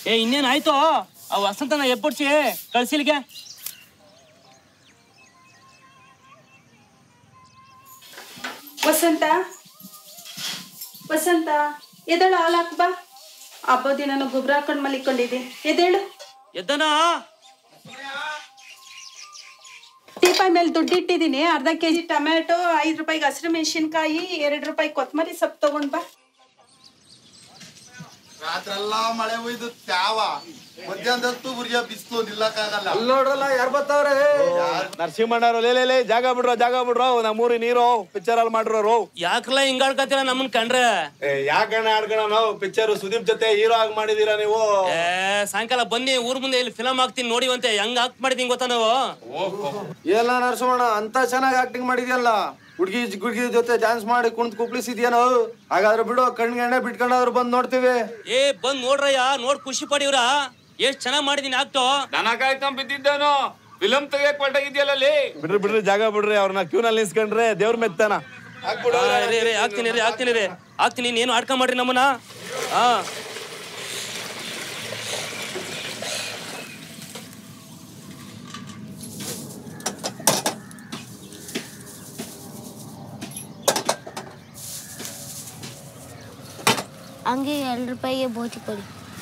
ಏ ಇನ್ನೇನ್ ಆಯ್ತು ಆ ವಸಂತನ ಎಬ್ಬಡ್ಸಿ ಕಳ್ಸಿಲ್ಗೆ ವಸಂತ ವಸಂತ ಎದೇಳು ಹಾಲು ಹಾಕ್ ಬಾ ಹಬ್ಬ ದಿನ ಗೊಬ್ಬರ ಹಾಕೊಂಡು ಮಲಿಕೊಂಡಿದ್ದೆ ಎದೇಳು ಎದ್ದನಾ ಟೀಪಾಯ್ ಮೇಲೆ ದುಡ್ಡು ಇಟ್ಟಿದ್ದೀನಿ ಅರ್ಧ ಕೆ ಜಿ ಟೊಮ್ಯಾಟೊ ಐದು ರೂಪಾಯಿಗೆ ಹಸಿರು ಮೆಣಸಿನ್ಕಾಯಿ ಎರಡು ರೂಪಾಯಿ ಕೊತ್ತಂಬರಿ ಸೊಪ್ಪು ತಗೊಂಡ್ ಬಾ ರಾತ್ರೆಲ್ಲ ಮಳೆ ಒಯ್ದು ತ್ಯಾವ ಮಧ್ಯಾಹ್ನದತ್ತು ಉರಿಯ ಬಿಸಿಲು ನಿಲ್ಲಕ್ಕಾಗಲ್ಲ ಅಲ್ಲಿ ನೋಡ್ರಲ್ಲ ಯಾರು ಬರ್ತಾವ್ರೆ ನರಸಿಂಹಣ್ಣವ್ರು ಲೇ ಲೇ ಲೇ ಜಾಗ ಬಿಡ್ರೋ ಜಾಗ ಬಿಡ್ರೋ ನಮ್ಮೂರಿ ನೀರು ಪಿಕ್ಚರ್ ಅಲ್ಲಿ ಮಾಡ್ರೋ ಯಾಕಲ್ಲ ಹಿಂಗಾಡ್ಕತ್ತೀರ ನಮ್ಮನ್ ಕಂಡ್ರೆ ಯಾಕಣ್ಣ ಆಡ್ಕಣ ನಾವು ಪಿಕ್ಚರ್ ಸುದೀಪ್ ಜೊತೆ ಹೀರೋ ಆಗಿ ಮಾಡಿದೀರಾ ನೀವು ಏ ಸಾಯಂಕಾಲ ಬನ್ನಿ ಊರ್ ಮುಂದೆ ಇಲ್ಲಿ ಫಿಲಮ್ ಹಾಕ್ತೀನಿ ನೋಡಿವಂತೆ ಹೆಂಗ್ ಹಾಕ್ ಮಾಡಿದೀನಿ ಗೊತ್ತಾ ನಾವು ಎಲ್ಲ ನರಸಿಂಹಣ್ಣ ಅಂತ ಚೆನ್ನಾಗಿ ಆಕ್ಟಿಂಗ್ ಮಾಡಿದ್ಯಲ್ಲ ಹುಡುಗಿ ಗುಡ್ಗಿ ಜೊತೆ ಡ್ಯಾನ್ಸ್ ಮಾಡಿ ಕುಂತ್ ಕುಪ್ಲಿಸಿದ್ಯೇನೋ ಹಾಗಾದ್ರೆ ಬಿಡು ಕಣ್ಗೆ ಎಣ್ಣೆ ಬಿಟ್ಕೊಂಡಾದ್ರು ಬಂದ್ ನೋಡ್ತೀವಿ ಏ ಬಂದ್ ನೋಡ್ರಯ್ಯ ನೋಡ್ ಖುಷಿ ಪಡಿವ್ರ ಎಷ್ಟ್ ಚೆನ್ನಾಗ್ ಮಾಡಿದೀನಿ ಆಕ್ಟೋ ದನ ಕಾಯ್ಕೊಂಡ್ ಬಿದ್ದಿದ್ದಾನು ಫಿಲಮ್ ತೆಗಿಯಕ್ ಹೊರಟಾಗಿದ್ಯಲ್ಲ ಅಲ್ಲಿ ಬಿಡ್ರಿ ಬಿಡ್ರಿ ಜಾಗ ಬಿಡ್ರಿ ಅವ್ರನ್ನ ಕ್ಯೂನಲ್ಲಿ ನಿಲ್ಸ್ಕೊಂಡ್ರೆ ದೇವ್ರ ಮೆತ್ತಾನ ಹಾಕ್ಬಿಡು ಆ, ರೀ, ರೀ, ಹಾಕ್ತೀನಿ ರೀ ಹಾಕ್ತೀನಿ ರೀ ಹಾಕ್ತೀನಿ ನೀನು ಆಡ್ಕೊಂಡ್ ಮಾಡ್ರಿ ನಮ್ಮನ್ನ ಹಾ ಹಂಗೆ ಎರಡು ರೂಪಾಯಿಗೆ ಬೋತಿ ಕೊಡಿ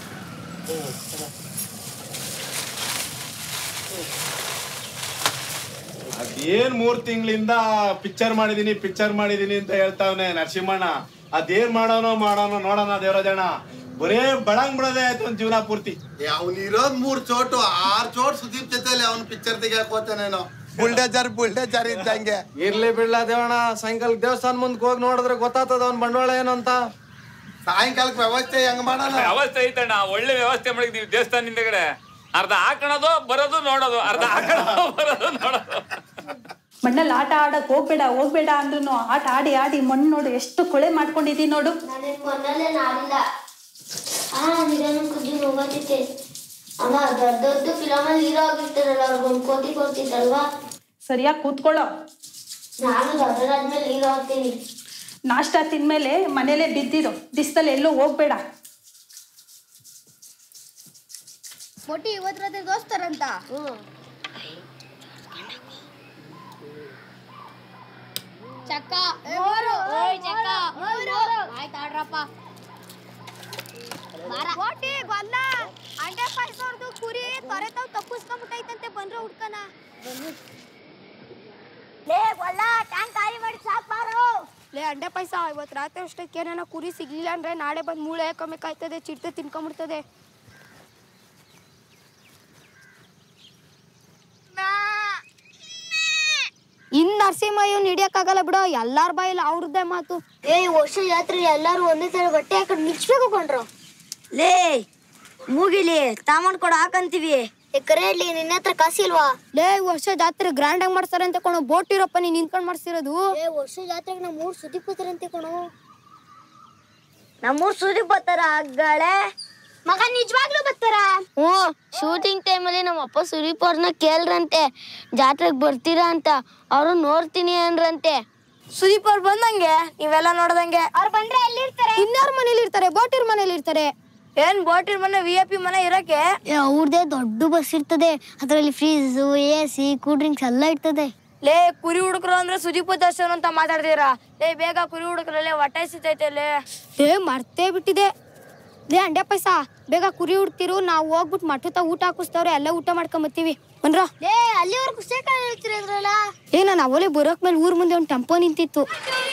ಅದೇನ್ ಮೂರ್ ತಿಂಗಳಿಂದ ಪಿಕ್ಚರ್ ಮಾಡಿದೀನಿ ಪಿಕ್ಚರ್ ಮಾಡಿದೀನಿ ಅಂತ ಹೇಳ್ತಾವ್ನೆ ನರಸಿಂಹಣ್ಣ ಅದೇನ್ ಮಾಡೋನೋ ಮಾಡೋನೋ ನೋಡೋಣ ದೇವರಾಜಣ್ಣ ಬರೇ ಬಳಂಗ್ ಬಿಡೋದೇ ಆಯ್ತು ಒಂದ್ ಜೀವನ ಪೂರ್ತಿ ಅವ್ನು ಇರೋದ್ ಮೂರ್ ಚೋಟು ಆರ್ ಚೋಟ್ ಸುದೀಪ್ ಜೊತೆಲಿ ಅವ್ನು ಪಿಕ್ಚರ್ ತೆಗಿಯಕ್ ಹೋಗ್ತಾನೇನೋ ಬುಲ್ಡೇಜರ್ ಬುಲ್ಡೇಜರ್ ಇದ್ದಂಗೆ ಇರ್ಲಿ ಬಿಡ್ಲ ದೇವಣ್ಣ ಸಾಯಂಕಾಲ ದೇವಸ್ಥಾನ ಮುಂದಕ್ಕೆ ಹೋಗಿ ನೋಡಿದ್ರೆ ಗೊತ್ತಾಗ್ತದ ಅವ್ನ್ ಬಂಡವಾಳ ಏನು ಅಂತ ಸಾಯಂಕಾಲಕ್ಕೆ ವ್ಯವಸ್ಥೆ ಹೆಂಗ್ ಮಾಡೋಣ ವ್ಯವಸ್ಥೆ ಐತಣ್ಣ ಒಳ್ಳೆ ವ್ಯವಸ್ಥೆ ಮಾಡಿದೀವಿ ದೇವಸ್ಥಾನ ಹಿಂದೆಗಡೆ ಅರ್ಧ ಹಾಕಣದು ಬರೋದು ನೋಡೋದು ಅರ್ಧ ಹಾಕಣದು ಬರೋದು ನೋಡೋದು ಮಣ್ಣಲ್ಲಿ ಆಟ ಆಡಕ್ ಹೋಗ್ಬೇಡ ಹೋಗ್ಬೇಡ ಅಂದ್ರೂ ಆಟ ಆಡಿ ಆಡಿ ಮಣ್ಣು ನೋಡು ಎಷ್ಟು ಕೊಳೆ ಮಾಡ್ಕೊಂಡಿದೀನಿ ನೋಡು ನಾನೇನು ಮೊನ್ನಲ್ಲೇ ನಾಡಿಲ್ಲ ಆ ನಿಧಾನ ಕುದ್ದಿ ಹೋಗತ್ತಿತ್ತೆ ಅಮ್ಮ ದೊಡ್ಡ ದೊಡ್ಡ ಫಿಲಮಲ್ಲಿ ಹೀರೋ ಆಗಿರ್ತಾರಲ್ಲ ಅವ್ರಿಗೊಂದು ಕೋಟಿ ಕೊಡ್ತಿದ್ದಲ್ವಾ ಸರಿಯಾಗಿ ಕೂತ್ಕೊಳ್ಳೋ ನಾನು ದೊಡ್ಡದಾದ್ಮೇಲೆ ಹೀರೋ ಆಗ್ತೀನಿ ನಾಷ್ಟ ತಿಂದ್ಮೇಲೆ ಮನೇಲೆ ಬಿದ್ದಿರು ದಿಸ್ದಲ್ಲಿ ಎಲ್ಲೂ ಹೋಗ್ಬೇಡ ಮೊಟ್ಟಿ ಇವತ್ತು ರಾತ್ರಿ ದೋಸ್ತಾರಂತ ಚಕ್ಕ ಚಕ್ಕ ಆಯ್ತು ಆಡ್ರಪ್ಪ ಮೊಟ್ಟಿ ಗೊಲ್ಲ ಅಂಡೆ ಪಾಯ್ಸೋರ್ದು ಕುರಿ ತೊರೆ ತಾವ್ ತಪ್ಪಿಸ್ಕೊಂಡ್ಬಿಟ್ಟೈತಂತೆ ಬಂದ್ರೆ ಹುಡ್ಕನ ಲೇ ಗೊಲ್ಲ ಟ್ಯಾಂಕ್ ಖಾಲಿ ಮಾಡಿ ಸಾಕ್ ಬಾರು ಲೇ ಅಂಡೆ ಪೈಸಾ ಇವತ್ತು ರಾತ್ರಿ ಅಷ್ಟಕ್ಕೆ ಏನಾನ ಕುರಿ ಸಿಗ್ಲಿಲ್ಲ ಅಂದ್ರೆ ನಾಳೆ ಬಂದು ಮೂಳೆ ಕಮ್ಮಿಕಾಯ್ತದೆ ಚಿಟ್ಟೆ ತಿನ್ಕೊಂಬಿಡ್ತದೆ ಇನ್ ನರಸಿಂಹಯ್ಯನ್ ಹಿಡಿಯಕ್ಕಾಗಲ್ಲ ಬಿಡೋ ಎಲ್ಲಾರ ಬಾಯಲ್ಲಿ ಅವ್ರದ್ದೇ ಮಾತು ಏ ಈ ವರ್ಷ ಜಾತ್ರೆ ಎಲ್ಲಾರು ಒಂದೇ ತರ ಬಟ್ಟೆ ಹಾಕೊಂಡು ನಿಲ್ಸ್ಬೇಕು ಕೊಂಡ್ರು ಲೇ ಮೂಗಿಲಿ ತಾಮನ್ ಕೊಡ ಹಾಕಂತೀವಿ ಕರೆಯಲ್ಲಿ ನಿನ್ನ ಹತ್ರ ಕಾಸಿಲ್ವಾ ಲೇ ಈ ವರ್ಷ ಜಾತ್ರೆ ಗ್ರ್ಯಾಂಡ್ ಆಗಿ ಮಾಡ್ತಾರೆ ಅಂತ ಕೊಣೋ ಬೋಟ್ ಇರಪ್ಪ ನೀನ್ ನಿಂತ್ಕೊಂಡ್ ಮಾಡ್ಸಿರೋದು ಏ ವರ್ಷ ಜಾತ್ರೆಗೆ ನಮ್ಮ ಮೂರ್ ಸುದ್ದಿ ಬರ್ತಾರಂತೆ ಕಣೋ ನಮ್ಮೂರ್ ಸುದ್ದಿ ಬರ್ತಾರ ಹಗ್ಗಳೆ ಮಗ ನಿಜವಾಗ್ಲೂ ಬರ್ತಾರ ಹ್ಞೂ ಶೂಟಿಂಗ್ ಟೈಮಲ್ಲಿ ನಮ್ಮ ಅಪ್ಪ ಸುದೀಪ್ ಅವ್ರನ್ನ ಕೇಳ್ರಂತೆ ಜಾತ್ರೆಗೆ ಬರ್ತೀರಾ ಅಂತ ಅವರು ನೋಡ್ತೀನಿ ಅಂದ್ರಂತೆ ಸುದೀಪ್ ಅವ್ರು ಬಂದಂಗೆ ನೀವೆಲ್ಲ ನೋಡ್ದಂಗೆ ಅವ್ರು ಬಂದ್ರೆ ಎಲ್ಲಿರ್ತಾರೆ ಇನ್ಯಾರ ಮನೇಲಿ ಇರ್ತಾರೆ ಬೋಟಿರ್ ಮನೇಲಿ ಇರ್ತಾರೆ ಏನ್ ಬೋಟಿರ್ ಮನೆ ವಿ ಐ ಪಿ ಮನೆ ಇರಕ್ಕೆ ಅವ್ರದೇ ದೊಡ್ಡ ಬಸ್ ಇರ್ತದೆ ಅದರಲ್ಲಿ fridge A C cool drinks ಎಲ್ಲ ಇರ್ತದೆ ಲೇ ಕುರಿ ಹುಡುಕರು ಅಂದ್ರೆ ಸುದೀಪ್ ದರ್ಶನ್ ಅಂತ ಮಾತಾಡ್ತೀರಾ ಲೇ ಬೇಗ ಕುರಿ ಹುಡುಕ್ರಲ್ಲೇ ಹೊಟ್ಟೆ ಸಿತೈತೆ ಲೇ ಲೇ ಮರ್ತೇ ಬಿಟ್ಟಿದೆ ಲೇ ಅಂಡೆ ಪೈಸಾ ಬೇಗ ಕುರಿ ಹುಡ್ತಿರು ನಾವು ಹೋಗ್ಬಿಟ್ಟು ಮಠದ ಊಟ ಹಾಕಿಸ್ತವ್ರೆ ಎಲ್ಲ ಊಟ ಮಾಡ್ಕೊಂಬತ್ತೀವಿ ಬನ್ರ ಏ ಅಲ್ಲಿವರೆಗೂ ಸೇಕಲ್ ಹೇಳ್ತಿರಲ್ಲ ಏ ನಾನು ಅವಲೇ ಬರೋಕ್ ಮೇಲೆ ಊರ್ ಮುಂದೆ ಒಂದು ಟೆಂಪೋ ನಿಂತಿತ್ತು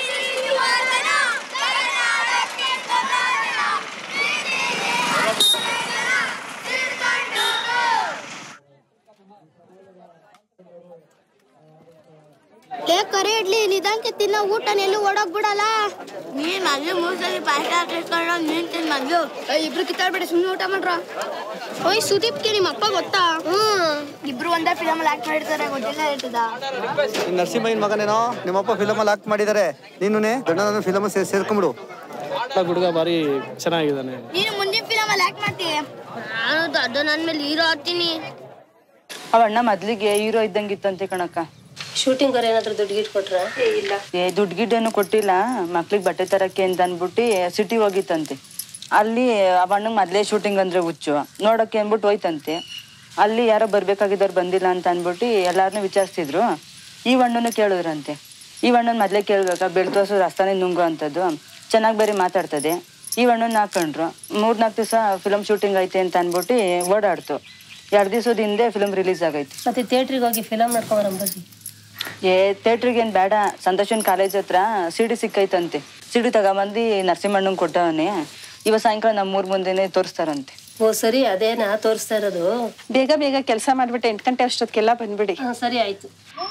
ಲೇ ಕರೆ ಇಡ್ಲಿ ನಿಧಾನಕ್ಕೆ ತಿನ್ನೋ ಊಟನ ಎಲ್ಲೂ ಓಡೋಗ್ ಬಿಡಲ್ಲ ನೀನ್ ಅಲ್ಲಿ ಮೂರ್ ಸಲ ಪಾಠ ಹಾಕಿಸ್ಕೊಂಡು ನೀನ್ ತಿನ್ ಮೊದ್ಲು ಇಬ್ರು ಕಿತ್ತಾಡ್ಬೇಡಿ ಸುಮ್ಮನೆ ಊಟ ಮಾಡ್ರ ಓಯ್ ಸುದೀಪ್ಗೆ ನಿಮ್ಮ ಅಪ್ಪ ಗೊತ್ತಾ ಇಬ್ರು ಒಂದೇ ಫಿಲಮ್ ಆಕ್ಟ್ ಮಾಡಿರ್ತಾರೆ ಗೊತ್ತಿಲ್ಲ ಇರ್ತದ ನರಸಿಂಹಯ್ಯನ ಮಗನೇನೋ ನಿಮ್ಮಪ್ಪ ಫಿಲಮಲ್ಲಿ ಆಕ್ಟ್ ಮಾಡಿದ್ದಾರೆ ನೀನು ದೊಡ್ಡ ಫಿಲಮ್ ಸೇರ್ಕೊಂಬಿಡು ಹುಡುಗ ಬಾರಿ ಚೆನ್ನಾಗಿದ್ದಾನೆ ನೀನು ಮುಂದಿನ ಫಿಲಮ್ ಅಲ್ಲಿ ಆಕ್ಟ್ ಮಾಡ್ತೀಯ ನಾನು ದೊಡ್ಡ ನನ್ ಮೇಲೆ ಹೀರೋ ಆಗ್ತೀನಿ ಅವಣ್ಣ ಮೊದ್ಲಿಗೆ ಹೀರೋ ಇದ್ದಂಗಿತ್ತಂತೆ ಕಣಕ್ಕ ಶೂಟಿಂಗ್ ಅವ್ರು ಏನಾದ್ರು ದುಡ್ಡು ಗಿಟ್ ಕೊಟ್ರ ಏ ದುಡ್ಡು ಗಿಡ್ಡೇನು ಕೊಟ್ಟಿಲ್ಲ ಮಕ್ಳಿಗೆ ಬಟ್ಟೆ ತರಕ್ಕೆ ಅಂತ ಅನ್ಬಿಟ್ಟು ಸಿಟಿ ಹೋಗಿತ್ತಂತೆ ಅಲ್ಲಿ ಆ ಅಣ್ಣಂಗೆ ಮೊದಲೇ ಶೂಟಿಂಗ್ ಅಂದ್ರೆ ಹುಚ್ಚು ನೋಡೋಕೆ ಅಂದ್ಬಿಟ್ಟು ಹೋಯ್ತಂತೆ ಅಲ್ಲಿ ಯಾರೋ ಬರ್ಬೇಕಾಗಿದ್ದವ್ರು ಬಂದಿಲ್ಲ ಅಂತ ಅಂದ್ಬಿಟ್ಟು ಎಲ್ಲಾರನ್ನೂ ವಿಚಾರಿಸಿದ್ರು ಈ ಅಣ್ಣನು ಕೇಳಿದ್ರಂತೆ ಈ ಅಣ್ಣನ ಮೊದಲೇ ಕೇಳ್ಬೇಕಾ ಬೆಳ್ತೋಸು ರಸ್ತಾನೆ ನುಂಗು ಅಂಥದ್ದು ಚೆನ್ನಾಗಿ ಬೇರೆ ಮಾತಾಡ್ತದೆ ಈ ಅಣ್ಣನ ಹಾಕೊಂಡ್ರು ಮೂರ್ನಾಲ್ಕು ದಿವಸ ಫಿಲಮ್ ಶೂಟಿಂಗ್ ಐತೆ ಅಂತ ಅಂದ್ಬಿಟ್ಟು ಓಡಾಡ್ತು ಎರಡು ದಿವಸದ ಹಿಂದೆ ಫಿಲಮ್ ರಿಲೀಸ್ ಆಗೈತೆ ಮತ್ತೆ ಥಿಯೇಟ್ರಿಗೆ ಹೋಗಿ ಫಿಲಮ್ ನೋಡ್ಕೊಂಬರಂಬರ್ರಿ ಏ ಥಿಯೇಟ್ರಿಗೆ ಏನು ಬೇಡ ಸಂತೋಷನ್ ಕಾಲೇಜ್ ಹತ್ರ ಸಿಡಿ ಸಿಕ್ಕೈತಂತೆ ಸಿಡಿ ತಗೊಂಬಂದು ನರಸಿಂಹಣ್ಣಂಗೆ ಕೊಟ್ಟವನೇ ಇವ ಸಾಯಂಕಾಲ ನಮ್ಮೂರ್ ಮುಂದೆನೆ ತೋರಿಸ್ತಾರಂತೆ ಓ ಸರಿ ಅದೇನಾ ತೋರಿಸ್ತಾ ಇರೋದು ಬೇಗ ಬೇಗ ಕೆಲಸ ಮಾಡ್ಬಿಟ್ಟು ಎಂಟು ಗಂಟೆ ಅಷ್ಟೊತ್ತಿಗೆಲ್ಲ ಬಂದ್ಬಿಡಿ ಹಾ ಸರಿ ಆಯ್ತು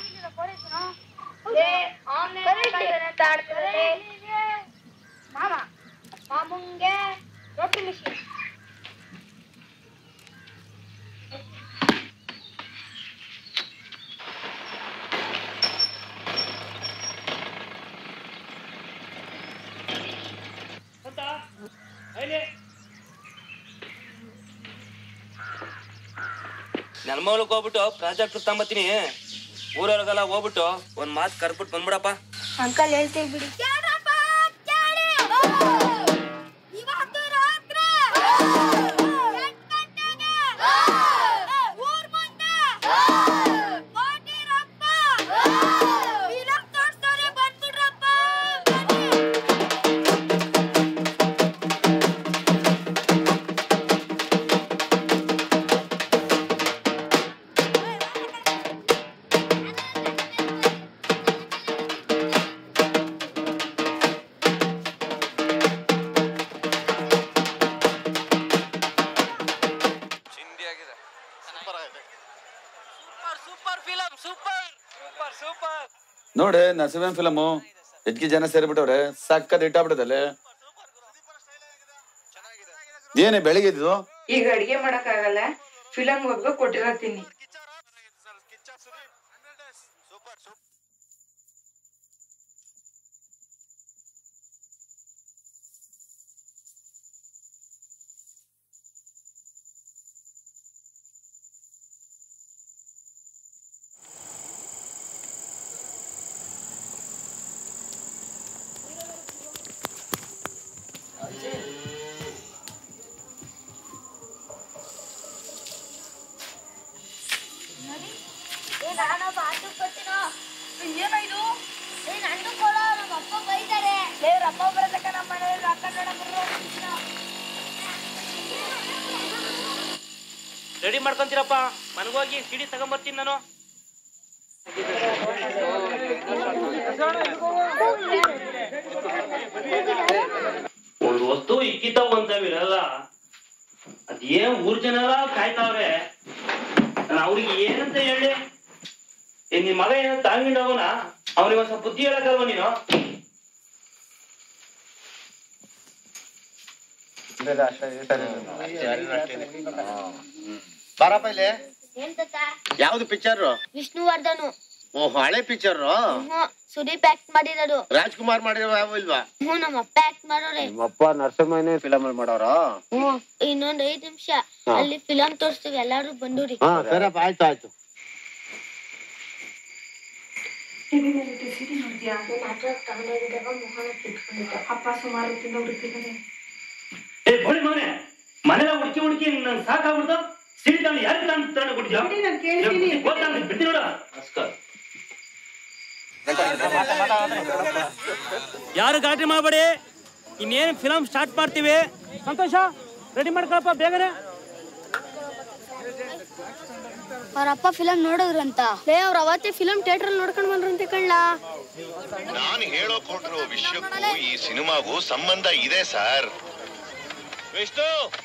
ನೆಲಮೌಲಕ್ಕೆ ಹೋಗ್ಬಿಟ್ಟು ಪ್ರಾಜೆಕ್ಟ್ ತಗೊಂಬತ್ತೀನಿ ಊರೊಳಗೆಲ್ಲ ಹೋಗ್ಬಿಟ್ಟು ಒಂದ್ ಮಾತು ಕರ್ಬಿಟ್ಟು ಬಂದ್ಬಿಡಪ್ಪ ಅಂಕಲ್ ಹೇಳ್ತೀನಿ ಬಿಡಿ super film super super super ನೋಡಿ ನರಸಿಂಹ ಫಿಲಮು ಹೆಚ್ಚಿಗೆ ಜನ ಸೇರಿಬಿಟ್ಟವ್ರೆ ಸಕ್ಕತ್ ಇಟ್ಟಾಗ್ಬಿಟ್ಟದಲ್ಲಿ ಏನೇ ಬೆಳಿಗ್ಗೆ ಇದು ಈಗ ಅಡಿಗೆ ಮಾಡಕ್ಕಾಗಲ್ಲ ಫಿಲಮ್ ಹೋಗ್ಬೇಕು ಕೊಟ್ಟಿರತ್ತೀನಿ ಏನಾಯ್ತು ಏ ನಂದು ಕೊಡೋ ನಮ್ಮ ಅಪ್ಪ ಬೈತಾರೆ ಲೇ ಅಪ್ಪ ಬರತಕ್ಕ ನಮ್ಮ ಮನೆಯಲ್ಲಿ ಅಕ್ಕ ರೆಡಿ ಮಾಡ್ಕೊಂತೀರಪ್ಪ ಮನಗೋಗಿ ಸಿಡಿ ತಗೊಂಬರ್ತೀನಿ ನಾನು ಒಂದು ವಸ್ತು ಇಕ್ಕಿತಾವ ಅಂತವಿರಲ್ಲ ಅದೇನ್ ಊರ್ ಜನ ಎಲ್ಲ ಕಾಯ್ತಾವ್ರೆ ನಾನು ಅವ್ರಿಗೆ ಏನಂತ ಹೇಳಿ ಏ ನಿನ್ ಮಗ ಏನಂತ ತಾಂಗಿಂಡವನ ಅವ್ನಿಗೆ ಒಂದ್ ಸ್ವಲ್ಪ ಬುದ್ಧಿ ಹೇಳಕ್ಕಲ್ವ ನೀನು ಬಾರಪ್ಪ ಇಲ್ಲಿ ಏನ್ ತಾತ ಯಾವ್ದು ಪಿಕ್ಚರ್ ವಿಷ್ಣುವರ್ಧನು ಓ ಹಳೆ ಪಿಕ್ಚರ್ ಹ್ಞೂ ಸುದೀಪ್ ಆಕ್ಟ್ ಮಾಡಿರೋದು ರಾಜ್ಕುಮಾರ್ ಮಾಡಿರೋ ಯಾವ ಇಲ್ವಾ ಹ್ಞೂ ನಮ್ಮ ಅಪ್ಪ ಆಕ್ಟ್ ಮಾಡೋರೆ ನಿಮ್ಮಪ್ಪ ನರಸಿಂಹನೇ ಫಿಲಮ್ ಅಲ್ಲಿ ಮಾಡೋರ ಹ್ಞೂ ಇನ್ನೊಂದ್ ಐದ್ ನಿಮಿಷ ಹಾ. ಅಲ್ಲಿ ಫಿಲಂ ತೋರಿಸ್ತೀವಿ ಎಲ್ಲಾರು ಬಂದೂರಿ ಹಾ ಸರಪ್ಪ ಆಯ್ತು ಆಯ್ತು ಅಪ್ಪ ಸುಮಾರು ತಿಂದ ಹುಡುಕಿದ್ದಾರೆ ಏ ಬೋಳಿ ಮಗನೆ ಮನೆಲ್ಲ ಹುಡುಕಿ ಹುಡುಕಿ ನಂಗೆ ಸಾಕಾಗ್ಬಿಡ್ತು ಸಿಡಿ ತಗೊಂಡು ಯಾರು ತಂದು ತಗೊಂಡು ಕುಡಿದ್ಯಾ ನೋಡಿ, ನಾನ್ ಕೇಳ್ತೀನಿ. ಬಿಡ್ತೀನಿ ನೋಡ ನಮಸ್ಕಾರ ಯಾರು ಗಾಡಿ ಮಾಡಬೇಡಿ ಇನ್ನೇನು ಫಿಲಮ್ ಸ್ಟಾರ್ಟ್ ಮಾಡ್ತೀವಿ ಸಂತೋಷ ರೆಡಿ ಮಾಡ್ಕೊಳಪ್ಪ ಬೇಗನೆ ಅವ್ರ ಅಪ್ಪ ಫಿಲಂ ನೋಡಿದ್ರಂತ ಲೇ ಅವ್ರ ಅವತ್ತೇ ಫಿಲಂ ಥಿಯೇಟರ್ ನೋಡ್ಕೊಂಡ್ ಬಂದ್ರಂತೆ ಕಳ್ಳ ನಾನು ಹೇಳೋಕ್ ಹೊರಟಿರೋ ವಿಷಯಕ್ಕೂ ಈ ಸಿನಿಮಾಗೂ ಸಂಬಂಧ ಇದೆ sir Vishnu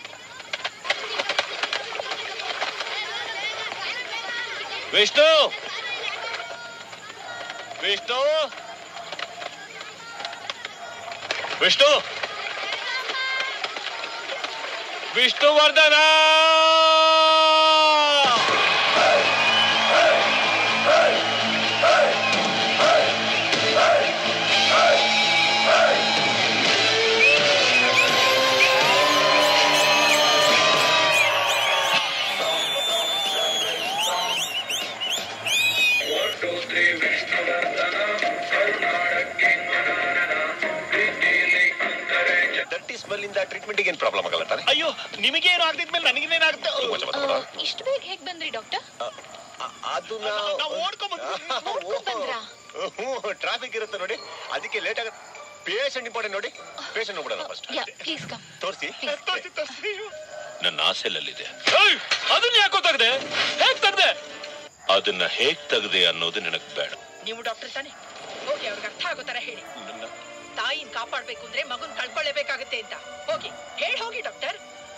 Vishnu Vishnu Vishnu Vishnuvardhana that is ಬಲ್ಲಿಂದ ಟ್ರೀಟ್ಮೆಂಟ್ ಏನ್ ಪ್ರಾಬ್ಲಮ್ ಆಗಲ್ಲ ತಾನೆ ಅಯ್ಯೋ ನಿಮಗೆ ಏನು ಆಗದಿದ್ಮೇಲೆ ನನಗೇನಾಗುತ್ತೆ ಇಷ್ಟು ಬೇಗ ಹೇಗ್ ಬಂದ್ರಿ ಡಾಕ್ಟರ್ ಅದು ಟ್ರಾಫಿಕ್ ಇರುತ್ತೆ ನೋಡಿ ಅದಕ್ಕೆ ಲೇಟ್ ಆಗುತ್ತೆ ಪೇಷಂಟ್ ಇಂಪಾರ್ಟೆಂಟ್ ನೋಡಿ ಪೇಷಂಟ್ ನೋಡ್ಬಿಡೋಣ ಫಸ್ಟ್ ಯಾ ಪ್ಲೀಸ್ ಕಮ್ ತೋರಿಸಿ ತೋರಿಸಿ ತೋರಿಸಿ ನನ್ನ ಆಸೆಲಲ್ಲಿದೆ ಅದನ್ನ ಯಾಕೋ ತೆಗ್ದೆ ಹೇಗ್ ತೆಗ್ದೆ ಅದನ್ನ ಹೇಗ್ ತೆಗ್ದೆ ಅನ್ನೋದು ನನಗ್ ಬೇಡ ನೀವು ಡಾಕ್ಟರ್ ತಾನೆ ಹೋಗಿ ಅವ್ರಿಗೆ ಅರ್ಥ ಆಗೋ ತರ ಹೇಳಿ ತಾಯಿನ ಕಾಪಾಡ್ಬೇಕು ಅಂದ್ರೆ ಮಗುನ್ ಕಳ್ಕೊಳ್ಳೇಬೇಕಾಗತ್ತೆ ಅಂತ ಹೋಗಿ ಹೇಳಿ ಹೋಗಿ ಡಾಕ್ಟರ್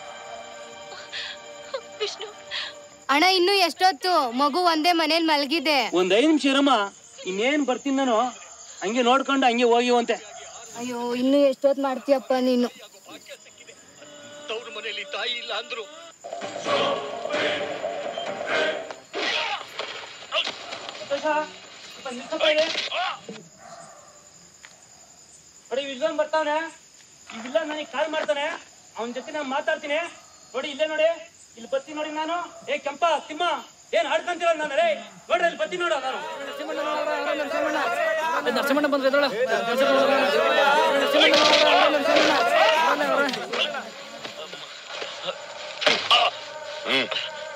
ವಿಷ್ಣು ಅಣ್ಣ ಇನ್ನು ಎಷ್ಟೊತ್ತು ಮಗು ಒಂದೇ ಮನೇಲಿ ಮಲಗಿದೆ ಒಂದ್ ಐದ್ ನಿಮಿಷ ಇರಮ್ಮ ಇನ್ನೇನ್ ಬರ್ತೀನಿ ನಾನು ಹಂಗೆ ನೋಡ್ಕೊಂಡು ಹಂಗೆ ಹೋಗಿವಂತೆ ಅಯ್ಯೋ ಇನ್ನು ಎಷ್ಟೊತ್ತು ಮಾಡ್ತೀಯಪ್ಪ ನೀನು ತವ್ರ ಮನೆಯಲ್ಲಿ ತಾಯಿ ಇಲ್ಲ ಅಂದ್ರು ನೋಡಿ ವಿಜ್ವಾನ್ ಬರ್ತಾವನೆ ಇಲ್ಲ ನನಗೆ ಕಾಲ್ ಮಾಡ್ತಾನೆ ಅವನ ಜೊತೆ ನಾನು ಮಾತಾಡ್ತೀನಿ ನೋಡಿ ಇಲ್ಲೇ ನೋಡಿ ಇಲ್ಲಿ ಬರ್ತೀನಿ ನೋಡಿ ನಾನು ಏ ಕೆಂಪ ತಿಮ್ಮ ಏನ್ ಆಡ್ಕೊಂತೀರ ನಾನು ರೇ ನೋಡ್ರಿ ಇಲ್ಲಿ ಬರ್ತೀನಿ ನೋಡು ನಾನು ನರಸಿಂಹಣ್ಣ ಬಂದ್ರೆ ಎದ್ದೇಳು. ಹ್ಮ್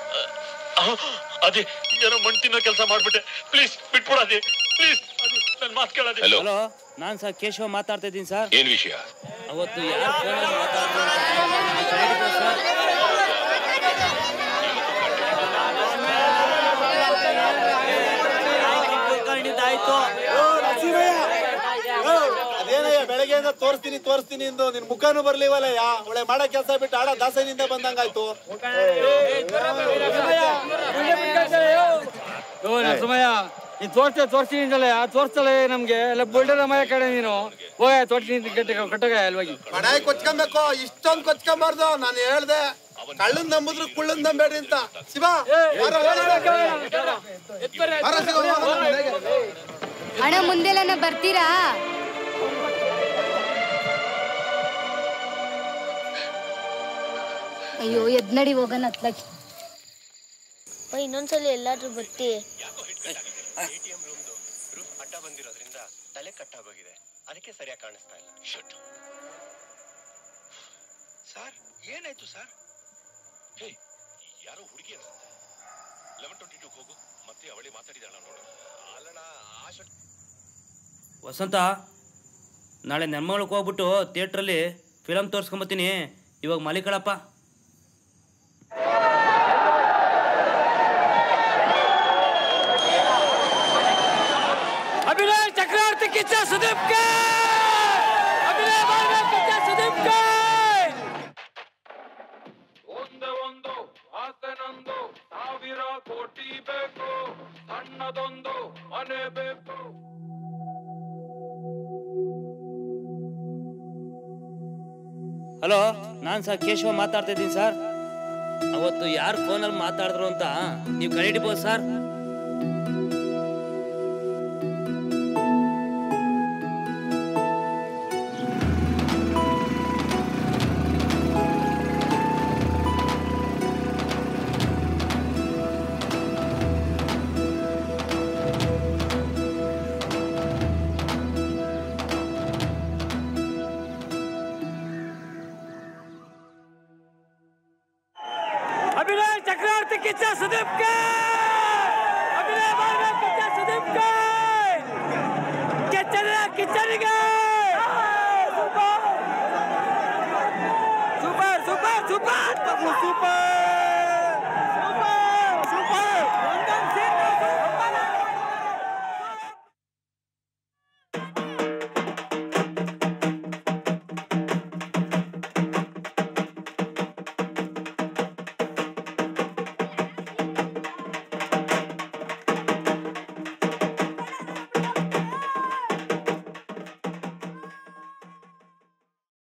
ಅದೇ ಏನೋ ಮಣ್ ತಿನ್ನೋ ಕೆಲಸ ಮಾಡ್ಬಿಟ್ಟೆ ಪ್ಲೀಸ್ ಬಿಟ್ಬಿಡೋದಿ ಪ್ಲೀಸ್ ನನ್ ಮಾತು ಕೇಳೋದಿ ಹಲೋ ಹಲೋ ನಾನ್ ಸರ್ ಕೇಶವ ಮಾತಾಡ್ತಾ ಇದ್ದೀನಿ ಸರ್ ಏನ್ ವಿಷಯ ಅವತ್ತು ಯಾರು ಫೋನಲ್ಲಿ ಮಾತಾಡಿದ್ರು ಅಂತ ಹೇಳಿದ್ರು ಸರ್. ಆಯ್ತು ಅದೇನಯ್ಯ ಬೆಳಗ್ಗೆಯಿಂದ ತೋರಿಸ್ತೀನಿ ತೋರಿಸ್ತೀನಿ ಎಂದು ನಿನ್ ಮುಖನೂ ಬರ್ಲಿವಲ್ಲಯ್ಯ ಒಳ್ಳೆ ಮಾಡೋ ಕೆಲಸ ಬಿಟ್ಟು ಆಡೋ ದಾಸನಿಂದ ಬಂದಂಗಾಯ್ತು ಓ ನರಸಿಂಹಯ್ಯ ನೀನ್ ತೋರ್ಸ್ತೇ ತೋರ್ಸ್ತೀನಿ ಅಂತಲ್ಲ ತೋರ್ಸ್ತಲೆ ನಮ್ಗೆ ಎಲ್ಲ ಬುಲ್ಡರ್ ಮಯ ಕಡೆ ನೀನು ಹೋಗ ತೋರ್ಸ್ತೀನಿ ಕಟ್ಟ ಕಟ್ಟಗ ಅಲ್ವಾಗಿ ಬಡಾಯಿ ಕೊಚ್ಕೊಬೇಕು ಇಷ್ಟೊಂದ್ ಕೊಚ್ಕೊಂಬಾರ್ದು ನಾನು ಹೇಳ್ದೆ ಕಳ್ಳನ್ ನಂಬುದ್ರು ಕುಳ್ಳನ್ ನಂಬೇಡ್ರಿ ಅಂತ ಶಿವ ಬಾರೋ, ಬಾರೋ ಶಿವ, ಬಾರೋ ಮನೆಗೆ. ಅಣ್ಣ ಮುಂದೆಲ್ಲ ಬರ್ತೀರಾ ಅಯ್ಯೋ ಎದ್ ನಡಿ ಹೋಗೋಣ ಹತ್ಲಕ್ಕೆ ಇನ್ನೊಂದ್ಸಲ ಎಲ್ಲಾದ್ರೂ ಬರ್ತಿ ಅಡ್ಡ ಬಂದಿರೋದ್ರಿಂದ ತಲೆ ಕಟ್ಟಾಗೋಗಿದೆ ಅದಕ್ಕೆ ಸರಿಯಾಗಿ ಕಾಣಿಸ್ತಾ ಇಲ್ಲ ಶಟ್ ಸರ್ ಏನಾಯ್ತು ಸರ್ ಹೇ ಯಾರೋ ಹುಡುಗಿ ಅನ್ಸುತ್ತೆ ಲೆವೆನ್ ಟ್ವೆಂಟಿ ಟೂ ಹೋಗು ಮತ್ತೆ ಅವಳಿ ಮಾತಾಡಿದಾಳ ನೋಡು ಅಲ್ಲಣ್ಣ ಆ ಶಟ್ ವಸಂತ ನಾಳೆ ನೆನ್ಮಗಳಕ್ಕೆ ಹೋಗ್ಬಿಟ್ಟು ಥಿಯೇಟ್ರಲ್ಲಿ ಫಿಲಮ್ ತೋರ್ಸ್ಕೊಂಬತ್ತೀನಿ ಇವಾಗ ಮಲಿಕಳಪ್ಪ ಅಭಿನಯ ಚಕ್ರವರ್ತಿ ಕಿಚ್ಚ ಸುದೀಪ್ ಕೆ ಅಭಿನಯ ಮಾಡ್ಬೇಕು ಕಿಚ್ಚ ಸುದೀಪ್ ಕೆ ಒಂದೇ ಒಂದು ಆತನೊಂದು ಸಾವಿರ ಕೋಟಿ ಬೇಕು ಸಣ್ಣದೊಂದು ಮನೆ ಬೇಕು ಹಲೋ ನಾನು ಸರ್ ಕೇಶವ ಮಾತಾಡ್ತಾ ಇದ್ದೀನಿ ಸರ್ ಅವತ್ತು ಯಾರು ಫೋನಲ್ಲಿ ಮಾತಾಡಿದ್ರು ಅಂತ ನೀವು ಕಂಡಿಡ್ಬೋದು ಸರ್ ಅಭಿನಯ ಚಕ್ರವರ್ತಿ ಕಿಚ್ಚ ಸುದೀಪ್ ಕೆ ಅಭಿನಯ ಮಾಡ್ಬೇಕು ಕಿಚ್ಚ ಸುದೀಪ್ ಕೆ ಕಿಚ್ಚನ ಕಿಚ್ಚನಿಗೆ ಸೂಪರ್ ಸೂಪರ್ ಸೂಪರ್ ಸೂಪರ್